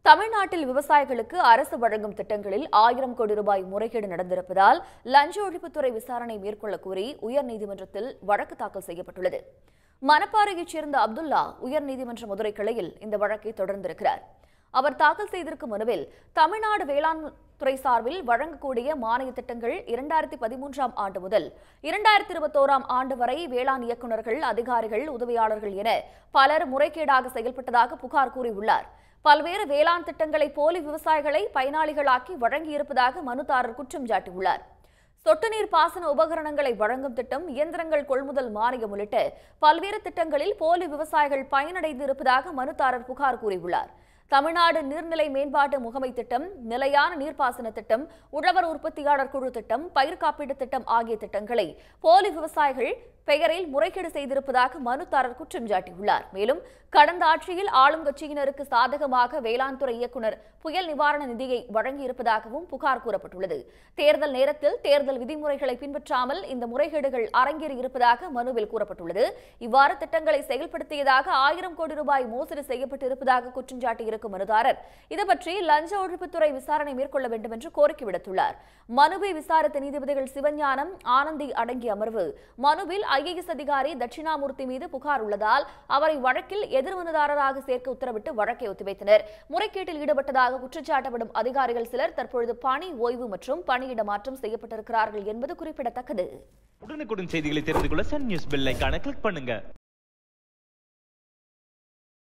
தமிழ்நாட்டில் விவசாயிகளுக்கு அரசு வழங்கும் திட்டங்களில் ஆயிரம் கோடி ரூபாய் முறைகேடு நடந்திருப்பதால் லஞ்ச ஒழிப்புத்துறை விசாரணை மேற்கொள்ள கோரி உயர்நீதிமன்றத்தில் வழக்கு தாக்கல் செய்யப்பட்டுள்ளது மணப்பாறையைச் சேர்ந்த அப்துல்லா உயர்நீதிமன்ற மதுரை கிளையில் இந்த வழக்கை தொடர்ந்திருக்கிறார் அவர் தாக்கல் செய்திருக்கும் மனுவில் தமிழ்நாடு வேளாண் துறை சார்பில் வழங்கக்கூடிய மானிய திட்டங்கள் இரண்டாயிரத்தி பதிமூன்றாம் ஆண்டு முதல் இரண்டாயிரத்தி இருபத்தோராம் ஆண்டு வரை வேளாண் இயக்குநர்கள் அதிகாரிகள் உதவியாளர்கள் என பலர் முறைகேடாக செயல்பட்டதாக புகார் கூறியுள்ளார் பல்வேறு வேளாண் திட்டங்களை போலி விவசாயிகளை பயனாளிகளாக்கி வழங்கியிருப்பதாக மனுதாரர் குற்றம் சாட்டியுள்ளார் சொட்டு நீர் பாசன உபகரணங்களை வழங்கும் திட்டம் இயந்திரங்கள் கொள்முதல் மானியம் உள்ளிட்ட பல்வேறு திட்டங்களில் போலி விவசாயிகள் பயனடைந்து இருப்பதாக மனுதாரர் புகார் கூறியுள்ளார் தமிழ்நாடு நீர்நிலை மேம்பாட்டு முகமை திட்டம் நிலையான நீர்ப்பாசன திட்டம் உழவர் உற்பத்தியாளர் குழு திட்டம் பயிர் காப்பீடு திட்டம் ஆகிய திட்டங்களை போலி விவசாயிகள் பெயரில் முறைகேடு செய்திருப்பதாக மனுதாரர் குற்றம் சாட்டியுள்ளார் மேலும் கடந்த ஆட்சியில் ஆளும் கட்சியினருக்கு சாதகமாக வேளாண் துறை இயக்குநர் புயல் நிவாரண நிதியை வழங்கியிருப்பதாகவும் புகார் கூறப்பட்டுள்ளது தேர்தல் நேரத்தில் தேர்தல் விதிமுறைகளை பின்பற்றாமல் இந்த முறைகேடுகள் அரங்கேறி இருப்பதாக மனுவில் கூறப்பட்டுள்ளது இவ்வாறு திட்டங்களை செயல்படுத்தியதாக ஆயிரம் கோடி ரூபாய் மோசடி செய்யப்பட்டிருப்பதாக குற்றம் சாட்டியிருக்கும் மனுதாரர் இது பற்றி லஞ்ச ஒழிப்புத்துறை விசாரணை மேற்கொள்ள வேண்டும் என்று கோரிக்கை விடுத்துள்ளார் மனுவை விசாரித்த நீதிபதிகள் சிவஞானம் ஆனந்தி அடங்கிய அமர்வு மனுவில் ஐஏஎஸ் அதிகாரி தட்சிணாமூர்த்தி மீது புகார் உள்ளதால் அவரை வழக்கில் எதிர்மனுதாரராக சேர்க்க உத்தரவிட்டு வழக்கை ஒத்திவைத்தனர் முறைகேட்டில் ஈடுபட்டதாக குற்றச்சாட்டப்படும் அதிகாரிகள் சிலர் தற்பொழுது பணி ஓய்வு மற்றும் பணியிட மாற்றம் செய்யப்பட்டிருக்கிறார்கள் என்பது குறிப்பிடத்தக்கது உடனுக்குடன் செய்திகளை தெரிந்து கொள்ள சன் நியூஸ் பெல் ஐகானை கிளிக் பண்ணுங்க